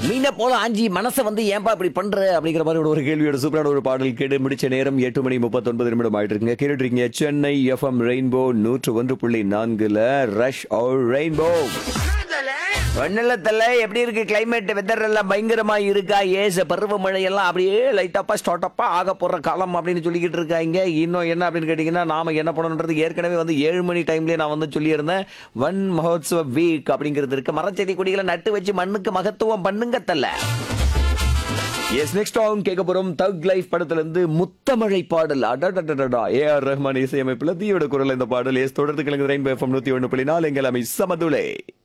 மீனை போல ஆஞ்சி மனசை வந்து ஏன்பா இப்படி பண்ற அப்படிங்கிற மாதிரி ஒரு கேள்வியோட சூப்பரான ஒரு பாடல் கேட்டு முடிச்ச நேரம் எட்டு மணி முப்பத்தொன்பது நிமிடம் ஆயிட்டு இருக்குங்க கேட்டுட்டு இருக்கீங்க சென்னை எஃப்எம் ரெயின்போ நூற்று ஒன்று புள்ளி நான்குல ரஷ் ஆர் ரெயின்போ வெண்ணலத்தில் எப்படி இருக்கு கிளைமேட் வெதர் எல்லாம் பயங்கரமா இருக்கா ஏச பருவமழை எல்லாம் அப்படியே லைட்டப்பா ஸ்டார்டப்பா ஆக போற காலம் அப்படின்னு சொல்லிக்கிட்டு இருக்காங்க இன்னும் என்ன அப்படின்னு கேட்டீங்கன்னா நாம என்ன பண்ணணுன்றது ஏற்கனவே வந்து ஏழு மணி டைம்லயே நான் வந்து சொல்லியிருந்தேன் வன் மகோத்சவ வீக் அப்படிங்கிறது இருக்கு மரச்செடி கொடிகளை நட்டு வச்சு மண்ணுக்கு மகத்துவம் பண்ணுங்க தல்ல எஸ் நெக்ஸ்ட் ஆகும் கேட்க போறோம் தக் லைஃப் படத்துல இருந்து முத்தமழை பாடல் அடடடடடா ஏ ஆர் ரஹ்மான் இசையமைப்புல தீயோட குரல் இந்த பாடல் எஸ் தொடர்ந்து கிழங்கு ரெயின்போ எஃப்எம் நூத்தி ஒன்று புள்ளி நாலு எங்கள் அமை சமதுளே